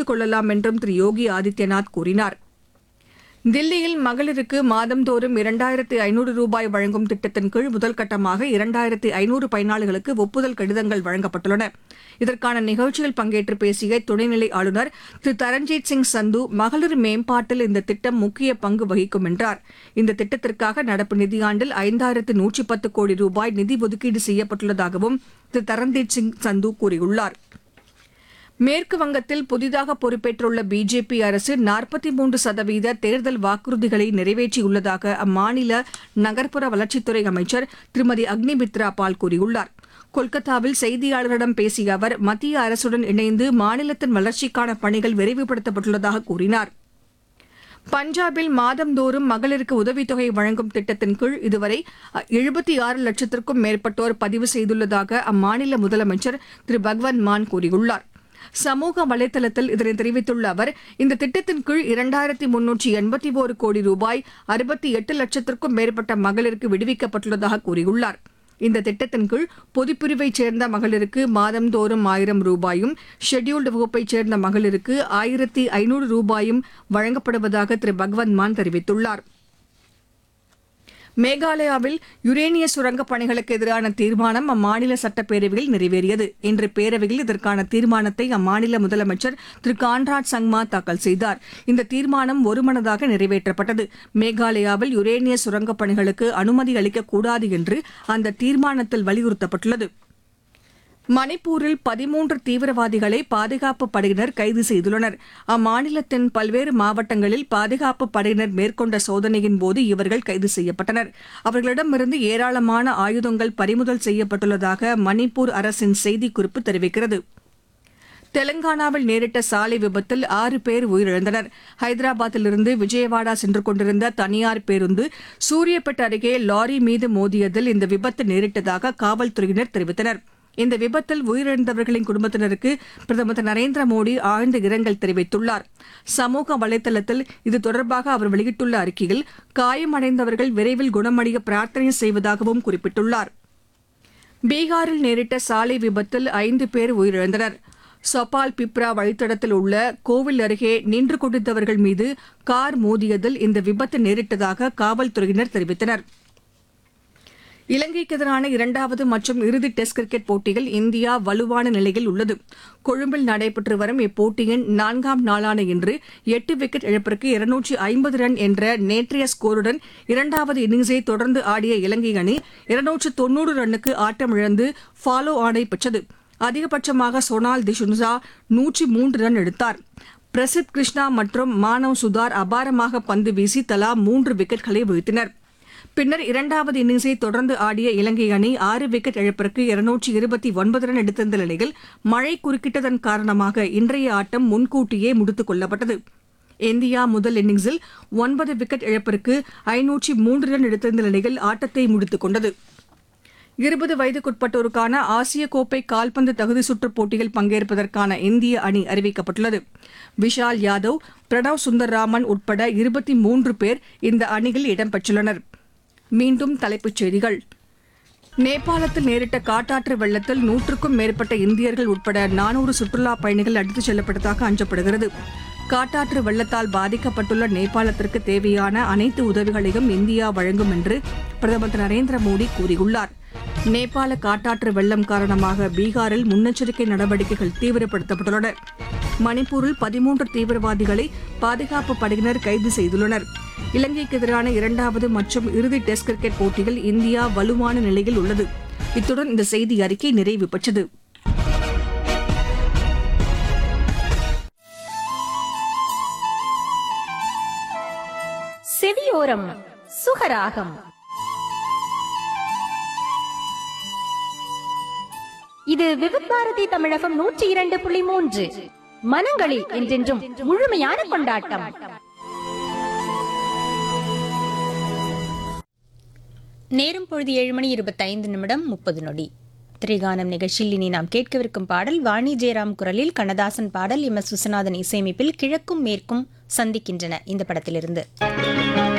பகிர்ந்து கொள்ளலாம் என்றும் திரு யோகி ஆதித்யநாத் கூறினார் தில்லியில் மகளிருக்கு மாதந்தோறும் இரண்டாயிரத்து ஐநூறு ரூபாய் வழங்கும் திட்டத்தின் கீழ் முதல் கட்டமாக இரண்டாயிரத்து ஐநூறு பயனாளிகளுக்கு ஒப்புதல் கடிதங்கள் வழங்கப்பட்டுள்ளன இதற்கான நிகழ்ச்சியில் பங்கேற்று பேசிய துணைநிலை ஆளுநர் திரு தரண்ஜீத் சிங் சந்து மகளிர் மேம்பாட்டில் இந்த திட்டம் முக்கிய பங்கு வகிக்கும் என்றார் இந்த திட்டத்திற்காக நடப்பு நிதியாண்டில் ஐந்தாயிரத்து நூற்றி பத்து கோடி ரூபாய் நிதி ஒதுக்கீடு செய்யப்பட்டுள்ளதாகவும் திரு தரண்ஜீத் சிங் சந்து கூறியுள்ளார் மேற்கு வங்கத்தில் புதிதாக பொறுப்பேற்றுள்ள பிஜேபி அரசு நாற்பத்தி மூன்று சதவீத தேர்தல் வாக்குறுதிகளை நிறைவேற்றியுள்ளதாக அம்மாநில நகர்ப்புற வளர்ச்சித்துறை அமைச்சர் திருமதி அக்னிமித்ரா பால் கூறியுள்ளார் கொல்கத்தாவில் செய்தியாளர்களிடம் பேசிய அவர் மத்திய அரசுடன் இணைந்து மாநிலத்தின் வளர்ச்சிக்கான பணிகள் விரைவுபடுத்தப்பட்டுள்ளதாக கூறினார் பஞ்சாபில் மாதந்தோறும் மகளிருக்கு உதவித்தொகை வழங்கும் திட்டத்தின் கீழ் இதுவரை எழுபத்தி ஆறு லட்சத்திற்கும் மேற்பட்டோர் பதிவு செய்துள்ளதாக அம்மாநில முதலமைச்சர் திரு பகவந்த் மான் கூறியுள்ளார் சமூக வலைதளத்தில் இதனை தெரிவித்துள்ள அவர் இந்த திட்டத்தின் கீழ் இரண்டாயிரத்தி முன்னூற்றி எண்பத்தி ஒரு கோடி ரூபாய் அறுபத்தி எட்டு லட்சத்திற்கும் மேற்பட்ட மகளிருக்கு விடுவிக்கப்பட்டுள்ளதாக கூறியுள்ளார் இந்த திட்டத்தின் கீழ் பொதுப்பிரிவைச் சேர்ந்த மகளிருக்கு மாதந்தோறும் ஆயிரம் ரூபாயும் ஷெட்யூல்டு வகுப்பைச் சேர்ந்த மகளிருக்கு ஆயிரத்தி ஐநூறு ரூபாயும் வழங்கப்படுவதாக திரு பகவந்த் மான் தெரிவித்துள்ளார் மேகாலயாவில் யுரேனிய சுரங்கப் பணிகளுக்கு எதிரான தீர்மானம் அம்மாநில சட்டப்பேரவையில் நிறைவேறியது இன்று பேரவையில் இதற்கான தீர்மானத்தை அம்மாநில முதலமைச்சர் திரு கான்ராட் சங்மா தாக்கல் செய்தார் இந்த தீர்மானம் ஒருமனதாக நிறைவேற்றப்பட்டது மேகாலயாவில் யுரேனிய சுரங்கப் பணிகளுக்கு அனுமதி அளிக்கக்கூடாது என்று அந்த தீர்மானத்தில் வலியுறுத்தப்பட்டுள்ளது மணிப்பூரில் பதிமூன்று தீவிரவாதிகளை பாதுகாப்பு படையினர் கைது செய்துள்ளனர் அம்மாநிலத்தின் பல்வேறு மாவட்டங்களில் பாதுகாப்பு படையினர் மேற்கொண்ட சோதனையின் போது இவர்கள் கைது செய்யப்பட்டனர் அவர்களிடமிருந்து ஏராளமான ஆயுதங்கள் பறிமுதல் செய்யப்பட்டுள்ளதாக மணிப்பூர் அரசின் செய்திக்குறிப்பு தெரிவிக்கிறது தெலங்கானாவில் நேரிட்ட சாலை விபத்தில் ஆறு பேர் உயிரிழந்தனர் ஹைதராபாத்திலிருந்து விஜயவாடா சென்று கொண்டிருந்த தனியார் பேருந்து சூரியப்பேட் அருகே லாரி மீது மோதியதில் இந்த விபத்து நேரிட்டதாக காவல்துறையினர் தெரிவித்தனர் இந்த விபத்தில் உயிரிழந்தவர்களின் குடும்பத்தினருக்கு பிரதமர் திரு நரேந்திர மோடி ஆழ்ந்த இரங்கல் தெரிவித்துள்ளார் சமூக வலைதளத்தில் இது தொடர்பாக அவர் வெளியிட்டுள்ள அறிக்கையில் காயமடைந்தவர்கள் விரைவில் குணமடைய பிரார்த்தனை செய்வதாகவும் குறிப்பிட்டுள்ளார் பீகாரில் நேரிட்ட சாலை விபத்தில் ஐந்து பேர் உயிரிழந்தனர் சொபால் பிப்ரா வழித்தடத்தில் உள்ள கோவில் அருகே நின்று கொண்டிருந்தவர்கள் மீது கார் மோதியதில் இந்த விபத்து நேரிட்டதாக காவல்துறையினர் தெரிவித்தனர் இலங்கைக்கு எதிரான இரண்டாவது மற்றும் இறுதி டெஸ்ட் கிரிக்கெட் போட்டியில் இந்தியா வலுவான நிலையில் உள்ளது கொழும்பில் நடைபெற்று வரும் இப்போட்டியின் நான்காம் நாளான இன்று எட்டு விக்கெட் இழப்பிற்கு இருநூற்றி ஐம்பது ரன் என்ற நேற்றைய ஸ்கோருடன் இரண்டாவது இன்னிங்ஸை தொடர்ந்து ஆடிய இலங்கை அணி இருநூற்று தொன்னூறு ரன்னுக்கு ஆட்டமிழந்து ஃபாலோ ஆனை பெற்றது அதிகபட்சமாக சோனால் திஷுன்சா நூற்றி மூன்று ரன் எடுத்தார் பிரசித் கிருஷ்ணா மற்றும் மானவ் சுதார் அபாரமாக பந்து வீசி தலா மூன்று விக்கெட்களை வீழ்த்தினர் பின்னர் இரண்டாவது இன்னிங்ஸை தொடர்ந்து ஆடிய இலங்கை அணி ஆறு விக்கெட் இழப்பிற்கு இருநூற்றி இருபத்தி ஒன்பது ரன் எடுத்திருந்த நிலையில் மழை குறுக்கிட்டதன் காரணமாக இன்றைய ஆட்டம் முன்கூட்டியே முடித்துக் கொள்ளப்பட்டது இந்தியா முதல் இன்னிங்ஸில் ஒன்பது விக்கெட் இழப்பிற்கு ஐநூற்றி மூன்று ரன் எடுத்திருந்த நிலையில் ஆட்டத்தை முடித்துக் கொண்டது இருபது வயதுக்குட்பட்டோருக்கான ஆசிய கோப்பை கால்பந்து தகுதி சுற்றுப் போட்டியில் பங்கேற்பதற்கான இந்திய அணி அறிவிக்கப்பட்டுள்ளது விஷால் யாதவ் பிரணவ் சுந்தர்ராமன் உட்பட இருபத்தி மூன்று பேர் இந்த அணியில் இடம்பெற்றுள்ளனர் மீண்டும் தலைப்புச் செய்திகள் நேபாளத்தில் நேரிட்ட காட்டாற்று வெள்ளத்தில் நூற்றுக்கும் மேற்பட்ட இந்தியர்கள் உட்பட நானூறு சுற்றுலாப் பயணிகள் அடித்துச் செல்லப்பட்டதாக அஞ்சப்படுகிறது காட்டாற்று வெள்ளத்தால் பாதிக்கப்பட்டுள்ள நேபாளத்திற்கு தேவையான அனைத்து உதவிகளையும் இந்தியா வழங்கும் என்று பிரதமர் திரு நரேந்திர மோடி கூறியுள்ளார் நேபாள காட்டாற்று வெள்ளம் காரணமாக பீகாரில் முன்னெச்சரிக்கை நடவடிக்கைகள் தீவிரப்படுத்தப்பட்டுள்ளன மணிப்பூரில் பதிமூன்று தீவிரவாதிகளை பாதுகாப்பு படையினர் கைது செய்துள்ளனர் இலங்கைக்கு எதிரான இரண்டாவது மற்றும் இறுதி டெஸ்ட் கிரிக்கெட் போட்டியில் இந்தியா வலுவான நிலையில் உள்ளது இத்துடன் இந்த செய்தி அறிக்கை நிறைவு பெற்றது செவியோரம் சுகராகம் இது விவித்பாரதி தமிழகம் நூற்றி இரண்டு புள்ளி மூன்று மனங்களில் என்றென்றும் முழுமையான கொண்டாட்டம் நேரம் பொழுது ஏழு மணி இருபத்தைந்து நிமிடம் முப்பது நொடி திரைகானம் நிகழ்ச்சியில் இனி நாம் கேட்கவிருக்கும் பாடல் வாணி ஜெயராம் குரலில் கண்ணதாசன் பாடல் எம் எஸ் விஸ்வநாதன் இசையமைப்பில் கிழக்கும் மேற்கும் சந்திக்கின்றன இந்த படத்திலிருந்து